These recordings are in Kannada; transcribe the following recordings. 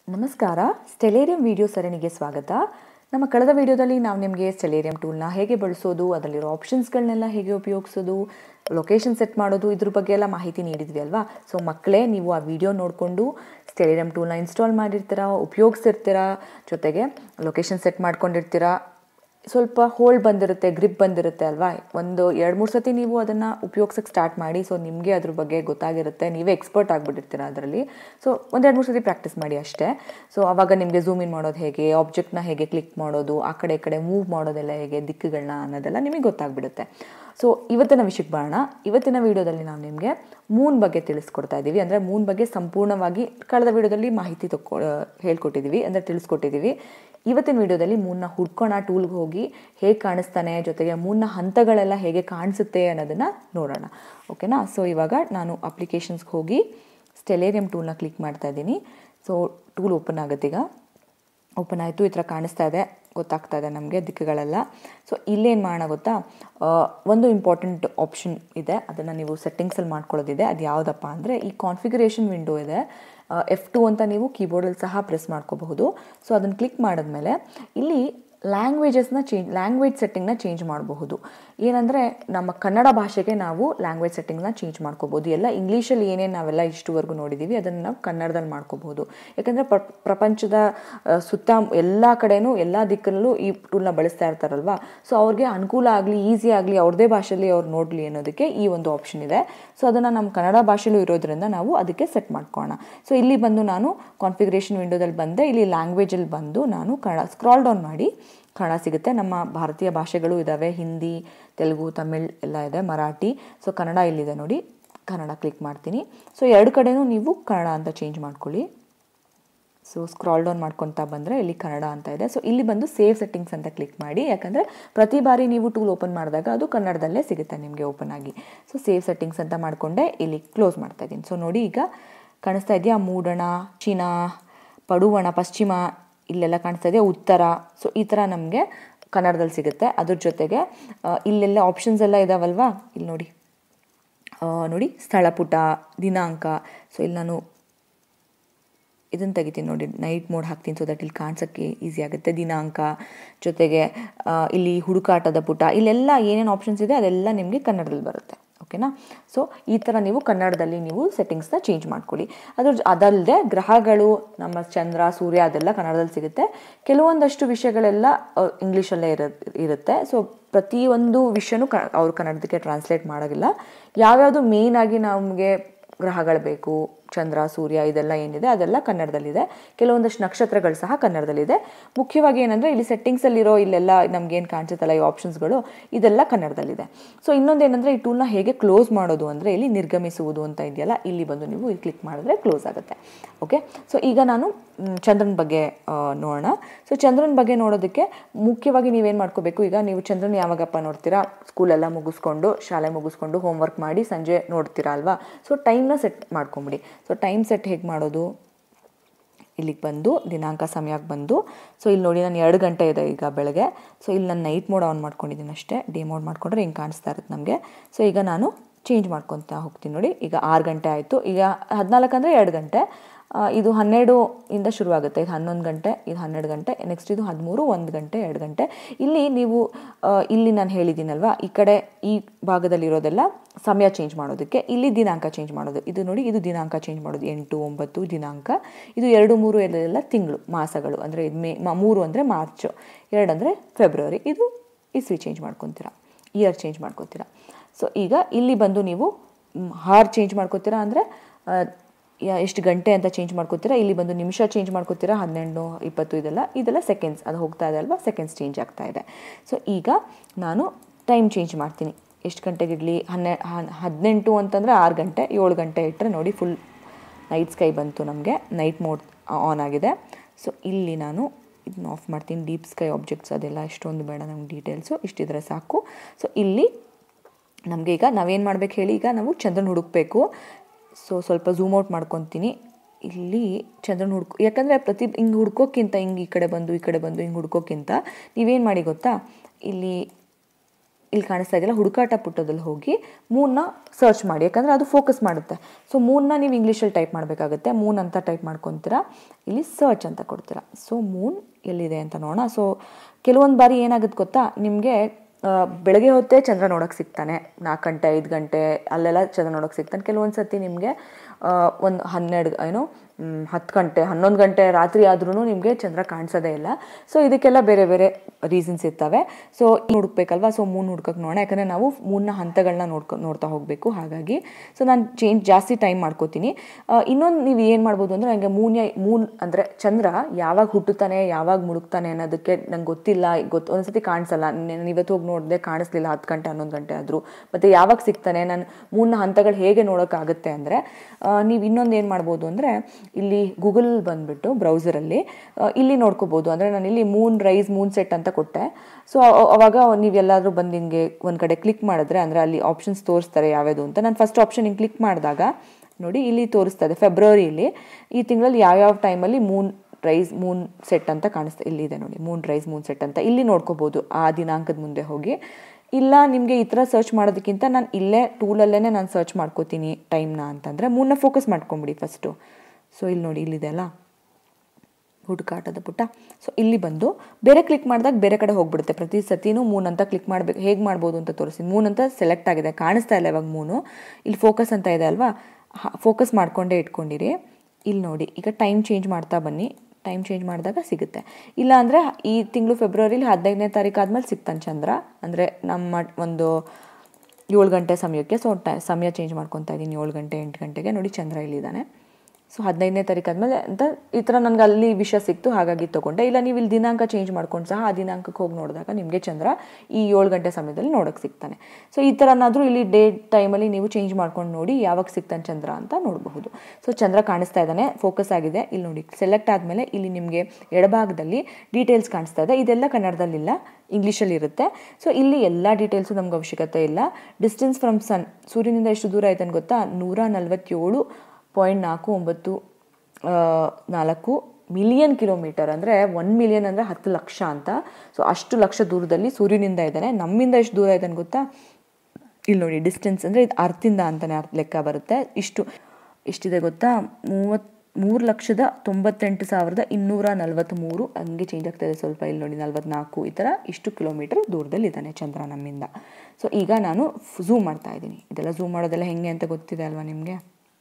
ನಮಸ್ಕಾರ ಸ್ಟೆಲೇರಿಯಂ ವಿಡಿಯೋ ಸರಣಿಗೆ ಸ್ವಾಗತ ನಮ್ಮ ಕಳೆದ ವಿಡಿಯೋದಲ್ಲಿ ನಾವು ನಿಮಗೆ ಸ್ಟೆಲೇರಿಯಂ ಟೂಲ್ನ ಹೇಗೆ ಬಳಸೋದು ಅದರಲ್ಲಿರೋ ಆಪ್ಷನ್ಸ್ಗಳನ್ನೆಲ್ಲ ಹೇಗೆ ಉಪಯೋಗಿಸೋದು ಲೊಕೇಶನ್ ಸೆಟ್ ಮಾಡೋದು ಇದ್ರ ಬಗ್ಗೆ ಎಲ್ಲ ಮಾಹಿತಿ ನೀಡಿದ್ವಿ ಅಲ್ವಾ ಸೊ ಮಕ್ಕಳೇ ನೀವು ಆ ವಿಡಿಯೋ ನೋಡಿಕೊಂಡು ಸ್ಟೆಲೇರಿಯಂ ಟೂಲ್ನ ಇನ್ಸ್ಟಾಲ್ ಮಾಡಿರ್ತೀರಾ ಉಪಯೋಗಿಸಿರ್ತೀರಾ ಜೊತೆಗೆ ಲೊಕೇಶನ್ ಸೆಟ್ ಮಾಡ್ಕೊಂಡಿರ್ತೀರಾ ಸ್ವಲ್ಪ ಹೋಲ್ಡ್ ಬಂದಿರುತ್ತೆ ಗ್ರಿಪ್ ಬಂದಿರುತ್ತೆ ಅಲ್ವಾ ಒಂದು ಎರಡು ಮೂರು ಸತಿ ನೀವು ಅದನ್ನು ಉಪಯೋಗಿಸೋಕ್ಕೆ ಸ್ಟಾರ್ಟ್ ಮಾಡಿ ಸೊ ನಿಮಗೆ ಅದ್ರ ಬಗ್ಗೆ ಗೊತ್ತಾಗಿರುತ್ತೆ ನೀವೇ ಎಕ್ಸ್ಪರ್ಟ್ ಆಗಿಬಿಟ್ಟಿರ್ತೀರ ಅದರಲ್ಲಿ ಸೊ ಒಂದೆರಡು ಮೂರು ಸತಿ ಪ್ರಾಕ್ಟೀಸ್ ಮಾಡಿ ಅಷ್ಟೇ ಸೊ ಆವಾಗ ನಿಮಗೆ ಝೂಮ್ ಇನ್ ಮಾಡೋದು ಹೇಗೆ ಆಬ್ಜೆಕ್ಟ್ನ ಹೇಗೆ ಕ್ಲಿಕ್ ಮಾಡೋದು ಆ ಕಡೆ ಈ ಕಡೆ ಮೂವ್ ಮಾಡೋದೆಲ್ಲ ಹೇಗೆ ದಿಕ್ಕುಗಳನ್ನ ಅನ್ನೋದೆಲ್ಲ ನಿಮಗೆ ಗೊತ್ತಾಗ್ಬಿಡುತ್ತೆ ಸೊ ಇವತ್ತಿನ ವಿಷಯಕ್ಕೆ ಬರೋಣ ಇವತ್ತಿನ ವಿಡಿಯೋದಲ್ಲಿ ನಾವು ನಿಮಗೆ ಮೂನ್ ಬಗ್ಗೆ ತಿಳಿಸ್ಕೊಡ್ತಾ ಇದ್ದೀವಿ ಅಂದರೆ ಮೂನ್ ಬಗ್ಗೆ ಸಂಪೂರ್ಣವಾಗಿ ಕಳೆದ ವಿಡಿಯೋದಲ್ಲಿ ಮಾಹಿತಿ ತಕ್ಕೊ ಹೇಳ್ಕೊಟ್ಟಿದ್ದೀವಿ ಅಂದರೆ ತಿಳಿಸ್ಕೊಟ್ಟಿದ್ದೀವಿ ಇವತ್ತಿನ ವಿಡಿಯೋದಲ್ಲಿ ಮೂನ್ನ ಹುಡ್ಕೋಣ ಟೂಲ್ಗೆ ಹೋಗಿ ಹೇಗೆ ಕಾಣಿಸ್ತಾನೆ ಜೊತೆಗೆ ಮೂನ್ನ ಹಂತಗಳೆಲ್ಲ ಹೇಗೆ ಕಾಣಿಸುತ್ತೆ ಅನ್ನೋದನ್ನು ನೋಡೋಣ ಓಕೆನಾ ಸೊ ಇವಾಗ ನಾನು ಅಪ್ಲಿಕೇಶನ್ಸ್ಗೆ ಹೋಗಿ ಸ್ಟೆಲೇರಿಯಂ ಟೂಲ್ನ ಕ್ಲಿಕ್ ಮಾಡ್ತಾ ಇದ್ದೀನಿ ಸೊ ಟೂಲ್ ಓಪನ್ ಆಗುತ್ತೆ ಈಗ ಓಪನ್ ಆಯಿತು ಈ ಥರ ಕಾಣಿಸ್ತಾ ಇದೆ ಗೊತ್ತಾಗ್ತಾ ಇದೆ ನಮಗೆ ದಿಕ್ಕುಗಳೆಲ್ಲ ಸೊ ಇಲ್ಲೇನು ಮಾಡೋಣ ಗೊತ್ತಾ ಆ, ಒಂದು ಇಂಪಾರ್ಟೆಂಟ್ ಆಪ್ಷನ್ ಇದೆ ಅದನ್ನು ನೀವು ಸೆಟ್ಟಿಂಗ್ಸಲ್ಲಿ ಮಾಡ್ಕೊಳ್ಳೋದಿದೆ ಅದು ಯಾವುದಪ್ಪ ಅಂದರೆ ಈ ಕಾನ್ಫಿಗರೇಷನ್ ವಿಂಡೋ ಇದೆ ಎಫ್ ಟು ಅಂತ ನೀವು ಕೀಬೋರ್ಡಲ್ಲಿ ಸಹ ಪ್ರೆಸ್ ಮಾಡ್ಕೋಬಹುದು ಸೊ ಅದನ್ನು ಕ್ಲಿಕ್ ಮಾಡಿದ್ಮೇಲೆ ಇಲ್ಲಿ ಲ್ಯಾಂಗ್ವೇಜಸ್ನ ಚೇಂಜ್ ಲ್ಯಾಂಗ್ವೇಜ್ ಸೆಟ್ಟಿಂಗ್ನ ಚೇಂಜ್ ಮಾಡಬಹುದು ಏನಂದರೆ ನಮ್ಮ ಕನ್ನಡ ಭಾಷೆಗೆ ನಾವು ಲ್ಯಾಂಗ್ವೇಜ್ ಸೆಟ್ಟಿಂಗ್ನ ಚೇಂಜ್ ಮಾಡ್ಕೋಬೋದು ಎಲ್ಲ ಇಂಗ್ಲೀಷಲ್ಲಿ ಏನೇನು ನಾವೆಲ್ಲ ಇಷ್ಟುವರೆಗೂ ನೋಡಿದ್ದೀವಿ ಅದನ್ನು ನಾವು ಕನ್ನಡದಲ್ಲಿ ಮಾಡ್ಕೋಬಹುದು ಯಾಕಂದರೆ ಪ್ರ ಪ್ರಪಂಚದ ಆ, ಸುತ್ತ ಎಲ್ಲ ಕಡೆನೂ ಎಲ್ಲ ದಿಕ್ಕಲ್ಲೂ ಈ ಟೂಲ್ನ ಬಳಸ್ತಾ ಇರ್ತಾರಲ್ವಾ ಸೊ ಅವ್ರಿಗೆ ಅನುಕೂಲ ಆಗಲಿ ಈಸಿ ಆಗಲಿ ಅವ್ರದ್ದೇ ಭಾಷೆಯಲ್ಲಿ ಅವ್ರು ನೋಡಲಿ ಅನ್ನೋದಕ್ಕೆ ಈ ಒಂದು ಆಪ್ಷನ್ ಇದೆ ಸೊ ಅದನ್ನು ನಮ್ಮ ಕನ್ನಡ ಭಾಷೆಯಲ್ಲೂ ಇರೋದ್ರಿಂದ ನಾವು ಅದಕ್ಕೆ ಸೆಟ್ ಮಾಡ್ಕೊಳ್ಳೋಣ ಸೊ ಇಲ್ಲಿ ಬಂದು ನಾನು ಕಾನ್ಫಿಗರೇಷನ್ ವಿಂಡೋದಲ್ಲಿ ಬಂದೆ ಇಲ್ಲಿ ಲ್ಯಾಂಗ್ವೇಜಲ್ಲಿ ಬಂದು ನಾನು ಕನ್ನಡ ಸ್ಕ್ರಾಲ್ ಡೌನ್ ಮಾಡಿ ಕನ್ನಡ ಸಿಗುತ್ತೆ ನಮ್ಮ ಭಾರತೀಯ ಭಾಷೆಗಳು ಇದ್ದಾವೆ ಹಿಂದಿ ತೆಲುಗು ತಮಿಳ್ ಎಲ್ಲ ಇದೆ ಮರಾಠಿ ಸೊ ಕನ್ನಡ ಇಲ್ಲಿದೆ ನೋಡಿ ಕನ್ನಡ ಕ್ಲಿಕ್ ಮಾಡ್ತೀನಿ ಸೊ ಎರಡು ಕಡೆನೂ ನೀವು ಕನ್ನಡ ಅಂತ ಚೇಂಜ್ ಮಾಡ್ಕೊಳ್ಳಿ ಸೊ ಸ್ಕ್ರಾಲ್ ಡೌನ್ ಮಾಡ್ಕೊತಾ ಬಂದರೆ ಇಲ್ಲಿ ಕನ್ನಡ ಅಂತ ಇದೆ ಸೊ ಇಲ್ಲಿ ಬಂದು ಸೇವ್ ಸೆಟ್ಟಿಂಗ್ಸ್ ಅಂತ ಕ್ಲಿಕ್ ಮಾಡಿ ಯಾಕಂದರೆ ಪ್ರತಿ ಬಾರಿ ನೀವು ಟೂಲ್ ಓಪನ್ ಮಾಡಿದಾಗ ಅದು ಕನ್ನಡದಲ್ಲೇ ಸಿಗುತ್ತೆ ನಿಮಗೆ ಓಪನ್ ಆಗಿ ಸೊ ಸೇವ್ ಸೆಟ್ಟಿಂಗ್ಸ್ ಅಂತ ಮಾಡಿಕೊಂಡೆ ಇಲ್ಲಿ ಕ್ಲೋಸ್ ಮಾಡ್ತಾ ಇದ್ದೀನಿ ಸೊ ನೋಡಿ ಈಗ ಕಾಣಿಸ್ತಾ ಇದೆಯಾ ಮೂಡಣ ಚೀನಾ ಪಡುವಣ ಪಶ್ಚಿಮ ಇಲ್ಲೆಲ್ಲ ಕಾಣಿಸ್ತಾ ಇದೆಯಾ ಉತ್ತರ ಸೊ ಈ ಥರ ನಮಗೆ ಕನ್ನಡದಲ್ಲಿ ಸಿಗುತ್ತೆ ಅದ್ರ ಜೊತೆಗೆ ಆ, ಇಲ್ಲೆಲ್ಲ ಆಪ್ಷನ್ಸ್ ಎಲ್ಲ ಇದಾವಲ್ವಾ ಇಲ್ಲಿ ನೋಡಿ ಆ, ನೋಡಿ ಸ್ಥಳಪುಟ ದಿನಾಂಕ ಸೊ ಇಲ್ಲಿ ನಾನು ಇದನ್ನು ತೆಗಿತೀನಿ ನೋಡಿ ನೈಟ್ ಮೋಡ್ ಹಾಕ್ತೀನಿ ಸೊ ದಟ್ ಇಲ್ಲಿ ಕಾಣಿಸೋಕ್ಕೆ ಈಸಿ ಆಗುತ್ತೆ ದಿನಾಂಕ ಜೊತೆಗೆ ಆ, ಇಲ್ಲಿ ಹುಡುಕಾಟದ ಪುಟ ಇಲ್ಲೆಲ್ಲ ಏನೇನು ಆಪ್ಷನ್ಸ್ ಇದೆ ಅದೆಲ್ಲ ನಿಮಗೆ ಕನ್ನಡದಲ್ಲಿ ಬರುತ್ತೆ ಓಕೆನಾ ಸೊ ಈ ಥರ ನೀವು ಕನ್ನಡದಲ್ಲಿ ನೀವು ಸೆಟ್ಟಿಂಗ್ಸ್ನ ಚೇಂಜ್ ಮಾಡ್ಕೊಳ್ಳಿ ಅದ್ರ ಜೊ- ಅದಲ್ಲದೆ ಗ್ರಹಗಳು ನಮ್ಮ ಚಂದ್ರ ಸೂರ್ಯ ಅದೆಲ್ಲ ಕನ್ನಡದಲ್ಲಿ ಸಿಗುತ್ತೆ ಕೆಲವೊಂದಷ್ಟು ವಿಷಯಗಳೆಲ್ಲ ಆ, ಇಂಗ್ಲೀಷಲ್ಲೇ ಇರ ಇರುತ್ತೆ ಸೊ ಪ್ರತಿಯೊಂದು ವಿಷಯನೂ ಕ ಅವ್ರು ಕನ್ನಡದಕ್ಕೆ ಟ್ರಾನ್ಸ್ಲೇಟ್ ಮಾಡೋದಿಲ್ಲ ಯಾವ್ಯಾವುದು ಮೇಯ್ನ್ ಆಗಿ ನಮಗೆ ಗ್ರಹಗಳು ಬೇಕು ಚಂದ್ರ ಸೂರ್ಯ ಇದೆಲ್ಲ ಏನಿದೆ ಅದೆಲ್ಲ ಕನ್ನಡದಲ್ಲಿದೆ ಕೆಲವೊಂದಷ್ಟು ನಕ್ಷತ್ರಗಳು ಸಹ ಕನ್ನಡದಲ್ಲಿದೆ ಮುಖ್ಯವಾಗಿ ಏನಂದರೆ ಇಲ್ಲಿ ಸೆಟ್ಟಿಂಗ್ಸಲ್ಲಿರೋ ಇಲ್ಲೆಲ್ಲ ನಮಗೇನು ಕಾಣಿಸುತ್ತಲ್ಲ ಈ ಆಪ್ಷನ್ಸ್ಗಳು ಇದೆಲ್ಲ ಕನ್ನಡದಲ್ಲಿದೆ ಸೊ ಇನ್ನೊಂದೇನೆಂದರೆ ಈ ಟೂಲ್ನ ಹೇಗೆ ಕ್ಲೋಸ್ ಮಾಡೋದು ಅಂದರೆ ಇಲ್ಲಿ ನಿರ್ಗಮಿಸುವುದು ಅಂತ ಇದೆಯಲ್ಲ ಇಲ್ಲಿ ಬಂದು ನೀವು ಇಲ್ಲಿ ಕ್ಲಿಕ್ ಮಾಡಿದ್ರೆ ಕ್ಲೋಸ್ ಆಗುತ್ತೆ ಓಕೆ ಸೊ ಈಗ ನಾನು ಮ್, ಚಂದ್ರನ ಬಗ್ಗೆ ಆ, ನೋಡೋಣ ಸೊ ಚಂದ್ರನ ಬಗ್ಗೆ ನೋಡೋದಕ್ಕೆ ಮುಖ್ಯವಾಗಿ ನೀವೇನು ಮಾಡ್ಕೋಬೇಕು ಈಗ ನೀವು ಚಂದ್ರನ ಯಾವಾಗಪ್ಪ ನೋಡ್ತೀರಾ ಸ್ಕೂಲೆಲ್ಲ ಮುಗಿಸ್ಕೊಂಡು ಶಾಲೆ ಮುಗಿಸ್ಕೊಂಡು ಹೋಮ್ವರ್ಕ್ ಮಾಡಿ ಸಂಜೆ ನೋಡ್ತೀರಾ ಅಲ್ವಾ ಸೊ ಟೈಮ್ನ ಸೆಟ್ ಮಾಡ್ಕೊಂಬಿಡಿ ಸೊ ಟೈಮ್ ಸೆಟ್ ಹೇಗೆ ಮಾಡೋದು ಇಲ್ಲಿಗೆ ಬಂದು ದಿನಾಂಕ ಸಮಯಕ್ಕೆ ಬಂದು ಸೊ ಇಲ್ಲಿ ನೋಡಿ ನಾನು ಎರಡು ಗಂಟೆ ಇದೆ ಈಗ ಬೆಳಗ್ಗೆ ಸೊ ಇಲ್ಲಿ ನಾನು ನೈಟ್ ಮೋಡ್ ಆನ್ ಮಾಡ್ಕೊಂಡಿದ್ದೀನಿ ಅಷ್ಟೇ ಡೇ ಮೋಡ್ ಮಾಡ್ಕೊಂಡ್ರೆ ಹಿಂಗೆ ಕಾಣಿಸ್ತಾ ಇರುತ್ತೆ ನಮಗೆ ಸೊ ಈಗ ನಾನು ಚೇಂಜ್ ಮಾಡ್ಕೊತಾ ಹೋಗ್ತೀನಿ ನೋಡಿ ಈಗ ಆರು ಗಂಟೆ ಆಯಿತು ಈಗ ಹದಿನಾಲ್ಕು ಅಂದರೆ ಎರಡು ಗಂಟೆ ಆ, ಇದು ಹನ್ನೆರಡು ಇಂದ ಶುರುವಾಗುತ್ತೆ ಇದು ಹನ್ನೊಂದು ಗಂಟೆ ಇದು ಹನ್ನೆರಡು ಗಂಟೆ ನೆಕ್ಸ್ಟ್ ಇದು ಹದಿಮೂರು ಒಂದು ಗಂಟೆ ಎರಡು ಗಂಟೆ ಇಲ್ಲಿ ನೀವು ಆ, ಇಲ್ಲಿ ನಾನು ಹೇಳಿದ್ದೀನಲ್ವಾ ಈ ಕಡೆ ಈ ಭಾಗದಲ್ಲಿರೋದೆಲ್ಲ ಸಮಯ ಚೇಂಜ್ ಮಾಡೋದಕ್ಕೆ ಇಲ್ಲಿ ದಿನಾಂಕ ಚೇಂಜ್ ಮಾಡೋದು ಇದು ನೋಡಿ ಇದು ದಿನಾಂಕ ಚೇಂಜ್ ಮಾಡೋದು ಎಂಟು ಒಂಬತ್ತು ದಿನಾಂಕ ಇದು ಎರಡು ಮೂರು ಎಲ್ಲ ತಿಂಗಳು ಮಾಸಗಳು ಅಂದರೆ ಇದು ಮೇ ಮ- ಮೂರು ಅಂದರೆ ಮಾರ್ಚ್ ಎರಡು ಅಂದರೆ ಫೆಬ್ರವರಿ ಇದು ಇಸ್ವಿ ಚೇಂಜ್ ಮಾಡ್ಕೊತೀರಾ ಇಯರ್ ಚೇಂಜ್ ಮಾಡ್ಕೊತೀರಾ ಸೊ ಈಗ ಇಲ್ಲಿ ಬಂದು ನೀವು ಹಾರ್ ಚೇಂಜ್ ಮಾಡ್ಕೊತೀರಾ ಅಂದರೆ ಎಷ್ಟು ಗಂಟೆ ಅಂತ ಚೇಂಜ್ ಮಾಡ್ಕೊತೀರಾ ಇಲ್ಲಿ ಬಂದು ನಿಮಿಷ ಚೇಂಜ್ ಮಾಡ್ಕೊತೀರಾ ಹನ್ನೆರಡು ಇಪ್ಪತ್ತು ಇದೆಲ್ಲ ಇದೆಲ್ಲ ಸೆಕೆಂಡ್ಸ್ ಅದು ಹೋಗ್ತಾ ಇದೆ ಅಲ್ವಾ ಸೆಕೆಂಡ್ಸ್ ಚೇಂಜ್ ಆಗ್ತಾ ಇದೆ ಸೊ ಈಗ ನಾನು ಟೈಮ್ ಚೇಂಜ್ ಮಾಡ್ತೀನಿ ಎಷ್ಟು ಗಂಟೆಗೆ ಇಡಲಿ ಹನ್ನೆ ಹನ್- ಹದಿನೆಂಟು ಅಂತಂದರೆ ಆರು ಗಂಟೆ ಏಳು ಗಂಟೆ ಇಟ್ಟರೆ ನೋಡಿ ಫುಲ್ ನೈಟ್ ಸ್ಕೈ ಬಂತು ನಮಗೆ ನೈಟ್ ಮೋಡ್ ಆನ್ ಆಗಿದೆ ಸೊ ಇಲ್ಲಿ ನಾನು ಇದನ್ನ ಆಫ್ ಮಾಡ್ತೀನಿ ಡೀಪ್ ಸ್ಕೈ ಆಬ್ಜೆಕ್ಟ್ಸ್ ಅದೆಲ್ಲ ಎಷ್ಟೊಂದು ಬೇಡ ನಮ್ಗೆ ಡೀಟೇಲ್ಸು ಇಷ್ಟಿದ್ರೆ ಸಾಕು ಸೊ ಇಲ್ಲಿ ನಮಗೆ ಈಗ ನಾವೇನು ಮಾಡ್ಬೇಕು ಹೇಳಿ ಈಗ ನಾವು ಚಂದ್ರನ ಹುಡುಕ್ಬೇಕು ಸೊ ಸ್ವಲ್ಪ ಝೂಮ್ ಔಟ್ ಮಾಡ್ಕೊತೀನಿ ಇಲ್ಲಿ ಚಂದ್ರನ ಹುಡ್ಕೊ ಯಾಕಂದರೆ ಪ್ರತಿ ಹಿಂಗೆ ಹುಡ್ಕೋಕ್ಕಿಂತ ಹಿಂಗೆ ಈ ಕಡೆ ಬಂದು ಈ ಕಡೆ ಬಂದು ಹಿಂಗೆ ಹುಡ್ಕೋಕ್ಕಿಂತ ನೀವೇನು ಮಾಡಿ ಗೊತ್ತಾ ಇಲ್ಲಿ ಇಲ್ಲಿ ಕಾಣಿಸ್ತಾ ಇದೆಯಲ್ಲ ಹುಡುಕಾಟ ಪುಟದಲ್ಲಿ ಹೋಗಿ ಮೂನ್ನ ಸರ್ಚ್ ಮಾಡಿ ಯಾಕಂದರೆ ಅದು ಫೋಕಸ್ ಮಾಡುತ್ತೆ ಸೊ ಮೂನ್ನ ನೀವು ಇಂಗ್ಲೀಷಲ್ಲಿ ಟೈಪ್ ಮಾಡಬೇಕಾಗುತ್ತೆ ಮೂನ್ ಅಂತ ಟೈಪ್ ಮಾಡ್ಕೊತೀರಾ ಇಲ್ಲಿ ಸರ್ಚ್ ಅಂತ ಕೊಡ್ತೀರಾ ಸೊ ಮೂನ್ ಎಲ್ಲಿದೆ ಅಂತ ನೋಡೋಣ ಸೊ ಕೆಲವೊಂದು ಬಾರಿ ಏನಾಗುತ್ತೆ ಗೊತ್ತಾ ನಿಮಗೆ ಬೆಳಗ್ಗೆ ಹೊತ್ತೇ ಚಂದ್ರ ನೋಡೋಕೆ ಸಿಗ್ತಾನೆ ನಾಲ್ಕು ಗಂಟೆ ಐದು ಗಂಟೆ ಅಲ್ಲೆಲ್ಲ ಚಂದ್ರ ನೋಡೋಕೆ ಸಿಗ್ತಾನೆ ಕೆಲವೊಂದು ಸರ್ತಿ ನಿಮಗೆ ಒಂದು ಹನ್ನೆರಡು ಏನು ಹತ್ತು ಗಂಟೆ ಹನ್ನೊಂದು ಗಂಟೆ ರಾತ್ರಿ ಆದ್ರೂ ನಿಮಗೆ ಚಂದ್ರ ಕಾಣಿಸೋದೇ ಇಲ್ಲ ಸೊ ಇದಕ್ಕೆಲ್ಲ ಬೇರೆ ಬೇರೆ ರೀಸನ್ಸ್ ಇರ್ತವೆ ಸೊ ಹುಡುಕ್ಬೇಕಲ್ವಾ ಸೊ ಮೂನ್ ಹುಡ್ಕಕ್ಕೆ ನೋಡೋಣ ಯಾಕಂದರೆ ನಾವು ಮೂನ್ನ ಹಂತಗಳನ್ನ ನೋಡ್ಕೊ ನೋಡ್ತಾ ಹೋಗಬೇಕು ಹಾಗಾಗಿ ಸೊ ನಾನು ಚೇಂಜ್ ಜಾಸ್ತಿ ಟೈಮ್ ಮಾಡ್ಕೋತೀನಿ ಇನ್ನೊಂದು ನೀವು ಏನು ಮಾಡ್ಬೋದು ಅಂದರೆ ನನಗೆ ಮೂನ್ ಮೂನ್ ಅಂದರೆ ಚಂದ್ರ ಯಾವಾಗ ಹುಟ್ಟುತ್ತಾನೆ ಯಾವಾಗ ಮುಡುಕ್ತಾನೆ ಅನ್ನೋದಕ್ಕೆ ನಂಗೆ ಗೊತ್ತಿಲ್ಲ ಗೊತ್ತು ಒಂದ್ಸತಿ ಕಾಣಿಸಲ್ಲ ನಾನು ಇವತ್ತು ಹೋಗಿ ನೋಡಿದೆ ಕಾಣಿಸ್ಲಿಲ್ಲ ಹತ್ತು ಗಂಟೆ ಹನ್ನೊಂದು ಗಂಟೆ ಆದರೂ ಮತ್ತು ಯಾವಾಗ ಸಿಗ್ತಾನೆ ನಾನು ಮೂನ್ನ ಹಂತಗಳು ಹೇಗೆ ನೋಡೋಕ್ಕಾಗುತ್ತೆ ಅಂದರೆ ನೀವು ಇನ್ನೊಂದು ಏನು ಮಾಡ್ಬೋದು ಅಂದರೆ ಇಲ್ಲಿ ಗೂಗಲ್ ಬಂದುಬಿಟ್ಟು ಬ್ರೌಸರಲ್ಲಿ ಇಲ್ಲಿ ನೋಡ್ಕೋಬೋದು ಅಂದರೆ ನಾನು ಇಲ್ಲಿ ಮೂನ್ ರೈಸ್ ಮೂನ್ ಸೆಟ್ ಅಂತ ಕೊಟ್ಟೆ ಸೊ ಅವಾಗ ನೀವೆಲ್ಲಾದರೂ ಬಂದು ಹಿಂಗೆ ಒಂದು ಕಡೆ ಕ್ಲಿಕ್ ಮಾಡಿದ್ರೆ ಅಂದರೆ ಅಲ್ಲಿ ಆಪ್ಷನ್ಸ್ ತೋರಿಸ್ತಾರೆ ಯಾವ್ಯಾವುದು ಅಂತ ನಾನು ಫಸ್ಟ್ ಆಪ್ಷನ್ ಹಿಂಗೆ ಕ್ಲಿಕ್ ಮಾಡಿದಾಗ ನೋಡಿ ಇಲ್ಲಿ ತೋರಿಸ್ತಾ ಇದೆ ಫೆಬ್ರವರಿಲಿ ಈ ತಿಂಗಳಲ್ಲಿ ಯಾವ್ಯಾವ ಟೈಮಲ್ಲಿ ಮೂನ್ ರೈಸ್ ಮೂನ್ ಸೆಟ್ ಅಂತ ಕಾಣಿಸ್ತಾ ಇಲ್ಲಿದೆ ನೋಡಿ ಮೂನ್ ರೈಸ್ ಮೂನ್ ಸೆಟ್ ಅಂತ ಇಲ್ಲಿ ನೋಡ್ಕೋಬೋದು ಆ ದಿನಾಂಕದ ಮುಂದೆ ಹೋಗಿ ಇಲ್ಲ ನಿಮಗೆ ಈ ಥರ ಸರ್ಚ್ ಮಾಡೋದಕ್ಕಿಂತ ನಾನು ಇಲ್ಲೇ ಟೂಲಲ್ಲೇ ನಾನು ಸರ್ಚ್ ಮಾಡ್ಕೋತೀನಿ ಟೈಮ್ನ ಅಂತಂದರೆ ಮೂನ್ನ ಫೋಕಸ್ ಮಾಡ್ಕೊಂಬಿಡಿ ಫಸ್ಟು ಸೊ ಇಲ್ಲಿ ನೋಡಿ ಇಲ್ಲಿದೆ ಅಲ್ಲ ಹುಡುಕಾಟದ ಪುಟ್ಟ ಸೊ ಇಲ್ಲಿ ಬಂದು ಬೇರೆ ಕ್ಲಿಕ್ ಮಾಡಿದಾಗ ಬೇರೆ ಕಡೆ ಹೋಗ್ಬಿಡುತ್ತೆ ಪ್ರತಿ ಸತಿನೂ ಮೂನ್ ಅಂತ ಕ್ಲಿಕ್ ಮಾಡಬೇಕು ಹೇಗೆ ಮಾಡ್ಬೋದು ಅಂತ ತೋರಿಸಿ ಮೂನ್ ಅಂತ ಸೆಲೆಕ್ಟ್ ಆಗಿದೆ ಕಾಣಿಸ್ತಾ ಇಲ್ಲ ಇವಾಗ ಮೂನು ಇಲ್ಲಿ ಫೋಕಸ್ ಅಂತ ಇದೆ ಅಲ್ವಾ ಫೋಕಸ್ ಮಾಡ್ಕೊಂಡೇ ಇಟ್ಕೊಂಡಿರಿ ಇಲ್ಲಿ ನೋಡಿ ಈಗ ಟೈಮ್ ಚೇಂಜ್ ಮಾಡ್ತಾ ಬನ್ನಿ ಟೈಮ್ ಚೇಂಜ್ ಮಾಡಿದಾಗ ಸಿಗುತ್ತೆ ಇಲ್ಲ ಅಂದರೆ ಈ ತಿಂಗಳು ಫೆಬ್ರವರಿಲಿ ಹದಿನೈದನೇ ತಾರೀಕು ಆದಮೇಲೆ ಸಿಗ್ತಾನೆ ಚಂದ್ರ ಅಂದರೆ ನಮ್ಮ ಒಂದು ಏಳು ಗಂಟೆ ಸಮಯಕ್ಕೆ ಸೊ ಟೈ ಸಮಯ ಚೇಂಜ್ ಮಾಡ್ಕೊತಾ ಇದ್ದೀನಿ ಏಳು ಗಂಟೆ ಎಂಟು ಗಂಟೆಗೆ ನೋಡಿ ಚಂದ್ರ ಇಲ್ಲಿದ್ದಾನೆ ಸೊ ಹದಿನೈದನೇ ತಾರೀಕು ಆದಮೇಲೆ ಅಂತ ಈ ಥರ ನನಗೆ ಅಲ್ಲಿ ವಿಷಯ ಸಿಕ್ತು ಹಾಗಾಗಿ ತೊಗೊಂಡೆ ಇಲ್ಲ ನೀವು ಇಲ್ಲಿ ದಿನಾಂಕ ಚೇಂಜ್ ಮಾಡ್ಕೊಂಡು ಸಹ ಆ ದಿನಾಂಕಕ್ಕೆ ಹೋಗಿ ನೋಡಿದಾಗ ನಿಮಗೆ ಚಂದ್ರ ಈ ಏಳು ಗಂಟೆ ಸಮಯದಲ್ಲಿ ನೋಡೋಕ್ಕೆ ಸಿಗ್ತಾನೆ ಸೊ ಈ ಥರನಾದರೂ ಇಲ್ಲಿ ಡೇಟ್ ಟೈಮಲ್ಲಿ ನೀವು ಚೇಂಜ್ ಮಾಡ್ಕೊಂಡು ನೋಡಿ ಯಾವಾಗ ಸಿಗ್ತಾನೆ ಚಂದ್ರ ಅಂತ ನೋಡಬಹುದು ಸೊ ಚಂದ್ರ ಕಾಣಿಸ್ತಾ ಇದ್ದಾನೆ ಫೋಕಸ್ ಆಗಿದೆ ಇಲ್ಲಿ ನೋಡಿ ಸೆಲೆಕ್ಟ್ ಆದಮೇಲೆ ಇಲ್ಲಿ ನಿಮಗೆ ಎಡಭಾಗದಲ್ಲಿ ಡೀಟೇಲ್ಸ್ ಕಾಣಿಸ್ತಾ ಇದೆ ಇದೆಲ್ಲ ಕನ್ನಡದಲ್ಲಿಲ್ಲ ಇಂಗ್ಲೀಷಲ್ಲಿ ಇರುತ್ತೆ ಸೊ ಇಲ್ಲಿ ಎಲ್ಲ ಡೀಟೇಲ್ಸು ನಮ್ಗೆ ಅವಶ್ಯಕತೆ ಇಲ್ಲ ಡಿಸ್ಟೆನ್ಸ್ ಫ್ರಮ್ ಸನ್ ಸೂರ್ಯನಿಂದ ಎಷ್ಟು ದೂರ ಆಯ್ತು ಅಂತ ಗೊತ್ತಾ ನೂರ ನಲವತ್ತೇಳು ಪಾಯಿಂಟ್ ನಾಲ್ಕು ಒಂಬತ್ತು ನಾಲ್ಕು ಮಿಲಿಯನ್ ಕಿಲೋಮೀಟರ್ ಅಂದರೆ ಒನ್ ಮಿಲಿಯನ್ ಅಂದರೆ ಹತ್ತು ಲಕ್ಷ ಅಂತ ಸೊ ಅಷ್ಟು ಲಕ್ಷ ದೂರದಲ್ಲಿ ಸೂರ್ಯನಿಂದ ಇದ್ದಾನೆ ನಮ್ಮಿಂದ ಎಷ್ಟು ದೂರ ಇದ್ದಾನೆ ಗೊತ್ತಾ ಇಲ್ಲಿ ನೋಡಿ ಡಿಸ್ಟೆನ್ಸ್ ಅಂದರೆ ಇದು ಅರ್ಥಿಂದ ಅಂತಲೇ ಅರ್ಥ ಲೆಕ್ಕ ಬರುತ್ತೆ ಇಷ್ಟು ಎಷ್ಟಿದೆ ಗೊತ್ತಾ ಮೂವತ್ತು ಮೂರು ಲಕ್ಷದ ತೊಂಬತ್ತೆಂಟು ಸಾವಿರದ ಇನ್ನೂರ ನಲ್ವತ್ತ್ಮೂರು ಹಂಗೆ ಚೇಂಜ್ ಆಗ್ತಾಯಿದೆ ಸ್ವಲ್ಪ ಇಲ್ಲಿ ನೋಡಿ ನಲ್ವತ್ನಾಲ್ಕು ಈ ಥರ ಇಷ್ಟು ಕಿಲೋಮೀಟರ್ ದೂರದಲ್ಲಿ ಇದ್ದಾನೆ ಚಂದ್ರ ನಮ್ಮಿಂದ ಸೊ ಈಗ ನಾನು ಝೂಮ್ ಮಾಡ್ತಾ ಇದ್ದೀನಿ ಇದೆಲ್ಲ ಝೂಮ್ ಮಾಡೋದೆಲ್ಲ ಹೆಂಗೆ ಅಂತ ಗೊತ್ತಿದೆ ಅಲ್ವಾ ನಿಮಗೆ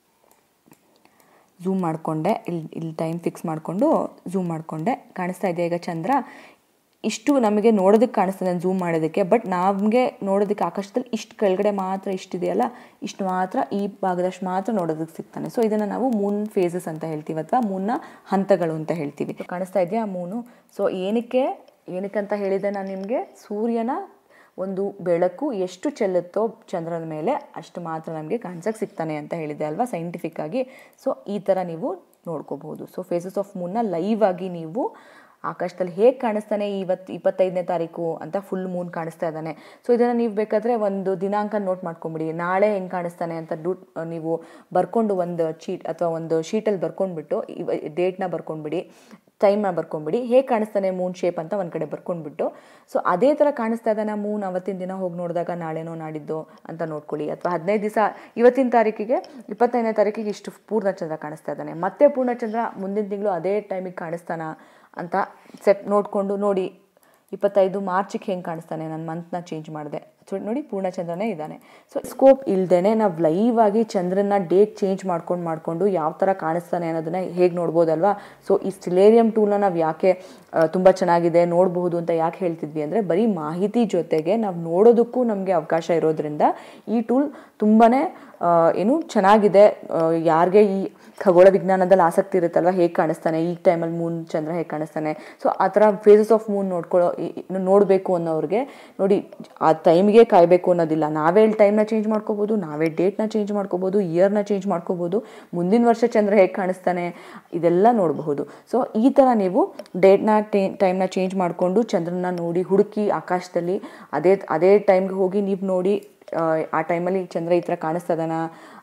ಝೂಮ್ ಮಾಡಿಕೊಂಡೆ ಇಲ್ಲಿ ಇಲ್ಲಿ ಟೈಮ್ ಫಿಕ್ಸ್ ಮಾಡಿಕೊಂಡು ಝೂಮ್ ಮಾಡಿಕೊಂಡೆ ಕಾಣಿಸ್ತಾ ಇದೆ ಈಗ ಚಂದ್ರ ಇಷ್ಟು ನಮಗೆ ನೋಡೋದಕ್ಕೆ ಕಾಣಿಸ್ತದೆ ನಾನು ಝೂಮ್ ಮಾಡೋದಕ್ಕೆ ಬಟ್ ನಮಗೆ ನೋಡೋದಕ್ಕೆ ಆಕಾಶದಲ್ಲಿ ಇಷ್ಟು ಕೆಳಗಡೆ ಮಾತ್ರ ಇಷ್ಟಿದೆಯಲ್ಲ ಇಷ್ಟು ಮಾತ್ರ ಈ ಭಾಗದಷ್ಟು ಮಾತ್ರ ನೋಡೋದಕ್ಕೆ ಸಿಗ್ತಾನೆ ಸೊ ಇದನ್ನು ನಾವು ಮೂನ್ ಫೇಸಸ್ ಅಂತ ಹೇಳ್ತೀವಿ ಅಥವಾ ಮೂನ್ನ ಹಂತಗಳು ಅಂತ ಹೇಳ್ತೀವಿ ಕಾಣಿಸ್ತಾ ಇದೆಯಾ ಮೂನು ಸೊ ಏನಕ್ಕೆ ಏನಕ್ಕೆ ಅಂತ ಹೇಳಿದೆ ನಾನು ನಿಮಗೆ ಸೂರ್ಯನ ಒಂದು ಬೆಳಕು ಎಷ್ಟು ಚೆಲ್ಲುತ್ತೋ ಚಂದ್ರನ ಮೇಲೆ ಅಷ್ಟು ಮಾತ್ರ ನಮಗೆ ಕಾಣಿಸೋಕ್ಕೆ ಸಿಗ್ತಾನೆ ಅಂತ ಹೇಳಿದೆ ಅಲ್ವಾ ಸೈಂಟಿಫಿಕ್ ಆಗಿ ಸೊ ಈ ಥರ ನೀವು ನೋಡ್ಕೋಬಹುದು ಸೊ ಫೇಸಸ್ ಆಫ್ ಮೂನ್ನ ಲೈವ್ ಆಗಿ ನೀವು ಆಕಾಶದಲ್ಲಿ ಹೇಗೆ ಕಾಣಿಸ್ತಾನೆ ಇವತ್ತು ಇಪ್ಪತ್ತೈದನೇ ತಾರೀಕು ಅಂತ ಫುಲ್ ಮೂನ್ ಕಾಣಿಸ್ತಾ ಇದ್ದಾನೆ ಸೊ ಇದನ್ನು ನೀವು ಬೇಕಾದರೆ ಒಂದು ದಿನಾಂಕ ನೋಟ್ ಮಾಡ್ಕೊಂಬಿಡಿ ನಾಳೆ ಹೆಂಗೆ ಕಾಣಿಸ್ತಾನೆ ಅಂತ ಡೂ ನೀವು ಬರ್ಕೊಂಡು ಒಂದು ಚೀಟ್ ಅಥವಾ ಒಂದು ಶೀಟಲ್ಲಿ ಬರ್ಕೊಂಡ್ಬಿಟ್ಟು ಡೇಟ್ನ ಬರ್ಕೊಂಡ್ಬಿಡಿ ಟೈಮ್ನ ಬರ್ಕೊಂಬಿಡಿ ಹೇಗೆ ಕಾಣಿಸ್ತಾನೆ ಮೂನ್ ಶೇಪ್ ಅಂತ ಒಂದು ಕಡೆ ಬರ್ಕೊಂಡ್ಬಿಟ್ಟು ಸೊ ಅದೇ ಥರ ಕಾಣಿಸ್ತಾ ಇದ್ದಾನೆ ಮೂನ್ ಅವತ್ತಿನ ದಿನ ಹೋಗಿ ನೋಡಿದಾಗ ನಾಳೆನೋ ನಾಡಿದ್ದು ಅಂತ ನೋಡ್ಕೊಳ್ಳಿ ಅಥವಾ ಹದಿನೈದು ದಿವಸ ಇವತ್ತಿನ ತಾರೀಕಿಗೆ ಇಪ್ಪತ್ತೈದನೇ ತಾರೀಕಿಗೆ ಇಷ್ಟು ಪೂರ್ಣಚಂದ್ರ ಕಾಣಿಸ್ತಾ ಇದ್ದಾನೆ ಮತ್ತೆ ಪೂರ್ಣಚಂದ್ರ ಮುಂದಿನ ತಿಂಗಳು ಅದೇ ಟೈಮಿಗೆ ಕಾಣಿಸ್ತಾನ ಅಂತ ಸೆಟ್ ನೋಡಿಕೊಂಡು ನೋಡಿ ಇಪ್ಪತ್ತೈದು ಮಾರ್ಚಿಗೆ ಹೆಂಗೆ ಕಾಣಿಸ್ತಾನೆ ನಾನು ಮಂತ್ನ ಚೇಂಜ್ ಮಾಡಿದೆ ಸೊ ನೋಡಿ ಪೂರ್ಣಚಂದ್ರನೇ ಇದ್ದಾನೆ ಸೊ ಸ್ಕೋಪ್ ಇಲ್ದೇ ನಾವು ಲೈವ್ ಆಗಿ ಚಂದ್ರನ ಡೇಟ್ ಚೇಂಜ್ ಮಾಡ್ಕೊಂಡು ಮಾಡಿಕೊಂಡು ಯಾವ ಥರ ಕಾಣಿಸ್ತಾನೆ ಅನ್ನೋದನ್ನ ಹೇಗೆ ನೋಡ್ಬೋದಲ್ವಾ ಸೊ ಈ ಸ್ಟಿಲೇರಿಯಂ ಟೂಲ್ನ ನಾವು ಯಾಕೆ ತುಂಬ ಚೆನ್ನಾಗಿದೆ ನೋಡಬಹುದು ಅಂತ ಯಾಕೆ ಹೇಳ್ತಿದ್ವಿ ಅಂದರೆ ಬರೀ ಮಾಹಿತಿ ಜೊತೆಗೆ ನಾವು ನೋಡೋದಕ್ಕೂ ನಮಗೆ ಅವಕಾಶ ಇರೋದ್ರಿಂದ ಈ ಟೂಲ್ ತುಂಬಾ ಏನು ಚೆನ್ನಾಗಿದೆ ಯಾರಿಗೆ ಈ ಖಗೋಳ ವಿಜ್ಞಾನದಲ್ಲಿ ಆಸಕ್ತಿ ಇರುತ್ತಲ್ವ ಹೇಗೆ ಕಾಣಿಸ್ತಾನೆ ಈ ಟೈಮಲ್ಲಿ ಮೂನ್ ಚಂದ್ರ ಹೇಗೆ ಕಾಣಿಸ್ತಾನೆ ಸೊ ಆ ಥರ ಫೇಸಸ್ ಆಫ್ ಮೂನ್ ನೋಡ್ಕೊಳ್ಳೋ ನೋಡಬೇಕು ಅನ್ನೋರಿಗೆ ನೋಡಿ ಆ ಟೈಮ್ಗೆ ಕಾಯಬೇಕು ಅನ್ನೋದಿಲ್ಲ ನಾವೇ ಇಲ್ಲಿ ಟೈಮ್ನ ಚೇಂಜ್ ಮಾಡ್ಕೋಬೋದು ನಾವೇ ಡೇಟ್ನ ಚೇಂಜ್ ಮಾಡ್ಕೋಬೋದು ಇಯರ್ನ ಚೇಂಜ್ ಮಾಡ್ಕೋಬೋದು ಮುಂದಿನ ವರ್ಷ ಚಂದ್ರ ಹೇಗೆ ಕಾಣಿಸ್ತಾನೆ ಇದೆಲ್ಲ ನೋಡಬಹುದು ಸೊ ಈ ಥರ ನೀವು ಡೇಟ್ನ ಟೈಮ್ನ ಚೇಂಜ್ ಮಾಡಿಕೊಂಡು ಚಂದ್ರನ ನೋಡಿ ಹುಡುಕಿ ಆಕಾಶದಲ್ಲಿ ಅದೇ ಅದೇ ಟೈಮ್ಗೆ ಹೋಗಿ ನೀವು ನೋಡಿ ಆ ಟೈಮಲ್ಲಿ ಚಂದ್ರ ಈ ಥರ ಕಾಣಿಸ್ತದನ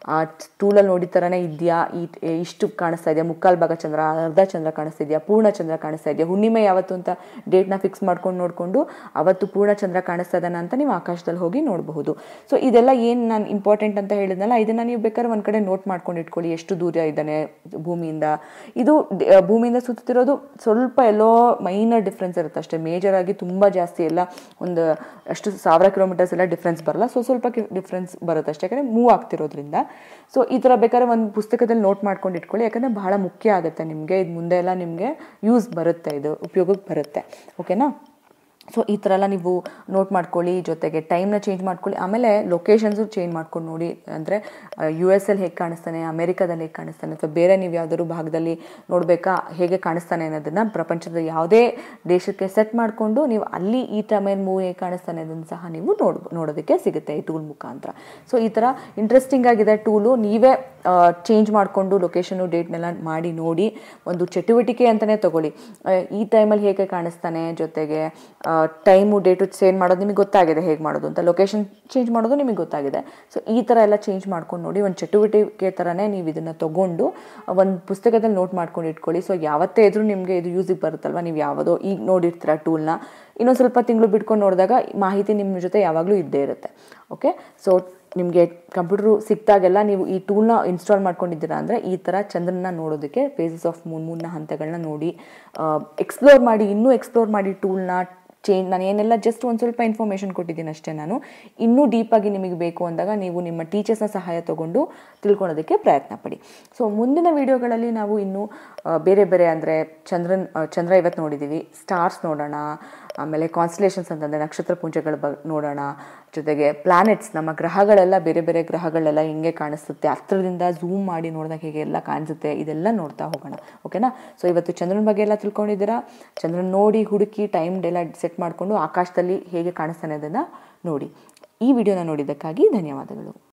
ಆ ಟೂಲಲ್ಲಿ ನೋಡಿದ ಥರನೇ ಇದೆಯಾ ಈ ಇಷ್ಟು ಕಾಣಿಸ್ತಾ ಇದೆಯಾ ಮುಕ್ಕಾಲು ಭಾಗ ಚಂದ್ರ ಅರ್ಧ ಚಂದ್ರ ಕಾಣಿಸ್ತಾ ಇದೆಯಾ ಪೂರ್ಣ ಚಂದ್ರ ಕಾಣಿಸ್ತಾ ಇದೆಯಾ ಹುಣ್ಣಿಮೆ ಯಾವತ್ತು ಅಂತ ಡೇಟ್ನ ಫಿಕ್ಸ್ ಮಾಡ್ಕೊಂಡು ನೋಡಿಕೊಂಡು ಅವತ್ತು ಪೂರ್ಣ ಚಂದ್ರ ಕಾಣಿಸ್ತಾ ಇದ್ದಾನ ಅಂತ ನೀವು ಆಕಾಶದಲ್ಲಿ ಹೋಗಿ ನೋಡಬಹುದು ಸೊ ಇದೆಲ್ಲ ಏನು ನಾನು ಇಂಪಾರ್ಟೆಂಟ್ ಅಂತ ಹೇಳಿದ್ನಲ್ಲ ಇದನ್ನು ನೀವು ಬೇಕಾದ್ರೆ ಒಂದು ಕಡೆ ನೋಟ್ ಮಾಡ್ಕೊಂಡು ಇಟ್ಕೊಳ್ಳಿ ಎಷ್ಟು ದೂರ ಇದ್ದಾನೆ ಭೂಮಿಯಿಂದ ಇದು ಡ- ಭೂಮಿಯಿಂದ ಸುತ್ತಿರೋದು ಸ್ವಲ್ಪ ಎಲ್ಲೋ ಮೈನರ್ ಡಿಫ್ರೆನ್ಸ್ ಇರುತ್ತೆ ಅಷ್ಟೇ ಮೇಜರ್ ಆಗಿ ತುಂಬ ಜಾಸ್ತಿ ಎಲ್ಲ ಒಂದು ಅಷ್ಟು ಸಾವಿರ ಕಿಲೋಮೀಟರ್ಸ್ ಎಲ್ಲ ಡಿಫ್ರೆನ್ಸ್ ಬರಲ್ಲ ಸೊ ಸ್ವಲ್ಪ ಡಿಫ್ರೆನ್ಸ್ ಬರುತ್ತೆ ಅಷ್ಟೇ ಯಾಕಂದರೆ ಮೂವ್ ಆಗ್ತಿರೋದ್ರಿಂದ ಸೊ ಈ ಥರ ಬೇಕಾದ್ರೆ ಒಂದು ಪುಸ್ತಕದಲ್ಲಿ ನೋಟ್ ಮಾಡ್ಕೊಂಡು ಇಟ್ಕೊಳ್ಳಿ ಯಾಕಂದರೆ ಬಹಳ ಮುಖ್ಯ ಆಗುತ್ತೆ ನಿಮಗೆ ಇದು ಮುಂದೆ ಎಲ್ಲ ನಿಮಗೆ ಯೂಸ್ ಬರುತ್ತೆ ಇದು ಉಪಯೋಗಕ್ಕೆ ಬರುತ್ತೆ ಓಕೆನಾ ಸೊ ಈ ಥರ ಎಲ್ಲ ನೀವು ನೋಟ್ ಮಾಡ್ಕೊಳ್ಳಿ ಜೊತೆಗೆ ಟೈಮ್ನ ಚೇಂಜ್ ಮಾಡ್ಕೊಳ್ಳಿ ಆಮೇಲೆ ಲೊಕೇಶನ್ಸು ಚೇಂಜ್ ಮಾಡ್ಕೊಂಡು ನೋಡಿ ಅಂದರೆ ಯು ಎಸ್ ಅಲ್ಲಿ ಹೇಗೆ ಕಾಣಿಸ್ತಾನೆ ಅಮೇರಿಕಾದಲ್ಲಿ ಹೇಗೆ ಕಾಣಿಸ್ತಾನೆ ಅಥವಾ ಬೇರೆ ನೀವು ಯಾವ್ದಾದ್ರು ಭಾಗದಲ್ಲಿ ನೋಡಬೇಕಾ ಹೇಗೆ ಕಾಣಿಸ್ತಾನೆ ಅನ್ನೋದನ್ನು ಪ್ರಪಂಚದ ಯಾವುದೇ ದೇಶಕ್ಕೆ ಸೆಟ್ ಮಾಡಿಕೊಂಡು ನೀವು ಅಲ್ಲಿ ಈ ಟೈಮಲ್ಲಿ ಮೂವ್ ಹೇಗೆ ಕಾಣಿಸ್ತಾನೆ ಅದನ್ನು ಸಹ ನೀವು ನೋಡ್ ನೋಡೋದಕ್ಕೆ ಸಿಗುತ್ತೆ ಈ ಟೂಲ್ ಮುಖಾಂತರ ಸೊ ಈ ಥರ ಇಂಟ್ರೆಸ್ಟಿಂಗ್ ಆಗಿದೆ ಟೂಲು ನೀವೇ ಚೇಂಜ್ ಮಾಡಿಕೊಂಡು ಲೊಕೇಶನು ಡೇಟ್ನೆಲ್ಲ ಮಾಡಿ ನೋಡಿ ಒಂದು ಚಟುವಟಿಕೆ ಅಂತಲೇ ತಗೊಳ್ಳಿ ಆ, ಈ ಟೈಮಲ್ಲಿ ಹೇಗೆ ಕಾಣಿಸ್ತಾನೆ ಜೊತೆಗೆ ಟೈಮು ಡೇಟು ಚೇಂಜ್ ಮಾಡೋದು ನಿಮಗೆ ಗೊತ್ತಾಗಿದೆ ಹೇಗೆ ಮಾಡೋದು ಅಂತ ಲೊಕೇಶನ್ ಚೇಂಜ್ ಮಾಡೋದು ನಿಮಗೆ ಗೊತ್ತಾಗಿದೆ ಸೊ ಈ ಥರ ಎಲ್ಲ ಚೇಂಜ್ ಮಾಡ್ಕೊಂಡು ನೋಡಿ ಒಂದು ಚಟುವಟಿಕೆ ಥರನೇ ನೀವು ಇದನ್ನು ತಗೊಂಡು ಒಂದು ಪುಸ್ತಕದಲ್ಲಿ ನೋಟ್ ಮಾಡ್ಕೊಂಡು ಇಟ್ಕೊಳ್ಳಿ ಸೊ ಯಾವತ್ತೇ ಇದ್ರೂ ನಿಮಗೆ ಇದು ಯೂಸಿಗೆ ಬರುತ್ತಲ್ವ ನೀವು ಯಾವುದೋ ಈಗ ನೋಡಿರ್ತೀರ ಟೂಲ್ನ ಇನ್ನೊಂದು ಸ್ವಲ್ಪ ತಿಂಗಳು ಬಿಟ್ಕೊಂಡು ನೋಡಿದಾಗ ಮಾಹಿತಿ ನಿಮ್ಮ ಜೊತೆ ಯಾವಾಗಲೂ ಇದ್ದೇ ಇರುತ್ತೆ ಓಕೆ ಸೊ ನಿಮಗೆ ಕಂಪ್ಯೂಟ್ರು ಸಿಕ್ತಾಗೆಲ್ಲ ನೀವು ಈ ಟೂಲ್ನ ಇನ್ಸ್ಟಾಲ್ ಮಾಡ್ಕೊಂಡಿದ್ದೀರಾ ಅಂದರೆ ಈ ಥರ ಚಂದ್ರನ ನೋಡೋದಕ್ಕೆ ಫೇಸಸ್ ಆಫ್ ಮೂನ್ ಮೂನ್ನ ಹಂತಗಳನ್ನ ನೋಡಿ ಎಕ್ಸ್ಪ್ಲೋರ್ ಮಾಡಿ ಇನ್ನೂ ಎಕ್ಸ್ಪ್ಲೋರ್ ಮಾಡಿ ಟೂಲ್ನ ಚೇಂಜ್ ನಾನು ಏನೆಲ್ಲ ಜಸ್ಟ್ ಒಂದು ಸ್ವಲ್ಪ ಇನ್ಫಾರ್ಮೇಷನ್ ಕೊಟ್ಟಿದ್ದೀನಿ ಅಷ್ಟೇ ನಾನು ಇನ್ನೂ ಡೀಪಾಗಿ ನಿಮಗೆ ಬೇಕು ಅಂದಾಗ ನೀವು ನಿಮ್ಮ ಟೀಚರ್ಸ್ನ ಸಹಾಯ ತಗೊಂಡು ತಿಳ್ಕೊಳೋದಕ್ಕೆ ಪ್ರಯತ್ನ ಪಡಿ ಸೊ ಮುಂದಿನ ವಿಡಿಯೋಗಳಲ್ಲಿ ನಾವು ಇನ್ನೂ ಆ, ಬೇರೆ ಬೇರೆ ಅಂದರೆ ಚಂದ್ರನ್ ಆ, ಚಂದ್ರ ಇವತ್ತು ನೋಡಿದ್ದೀವಿ ಸ್ಟಾರ್ಸ್ ನೋಡೋಣ ಆಮೇಲೆ ಕಾನ್ಸ್ಟಲೇಷನ್ಸ್ ಅಂತಂದರೆ ನಕ್ಷತ್ರ ಪುಂಜಗಳ ಬಗ್ ನೋಡೋಣ ಜೊತೆಗೆ ಪ್ಲಾನೆಟ್ಸ್ ನಮ್ಮ ಗ್ರಹಗಳೆಲ್ಲ ಬೇರೆ ಬೇರೆ ಗ್ರಹಗಳೆಲ್ಲ ಹೆಂಗೆ ಕಾಣಿಸುತ್ತೆ ಹತ್ರದಿಂದ ಝೂಮ್ ಮಾಡಿ ನೋಡಿದಾಗ ಹೇಗೆ ಎಲ್ಲ ಕಾಣಿಸುತ್ತೆ ಇದೆಲ್ಲ ನೋಡ್ತಾ ಹೋಗೋಣ ಓಕೆನಾ ಸೊ ಇವತ್ತು ಚಂದ್ರನ ಬಗ್ಗೆ ಎಲ್ಲ ತಿಳ್ಕೊಂಡಿದ್ದೀರಾ ಚಂದ್ರನ ನೋಡಿ ಹುಡುಕಿ ಟೈಮ್ ಎಲ್ಲ ಸೆಟ್ ಮಾಡಿಕೊಂಡು ಆಕಾಶದಲ್ಲಿ ಹೇಗೆ ಕಾಣಿಸ್ತಾನೆ ಅದನ್ನು ನೋಡಿ ಈ ವಿಡಿಯೋನ ನೋಡಿದ್ದಕ್ಕಾಗಿ ಧನ್ಯವಾದಗಳು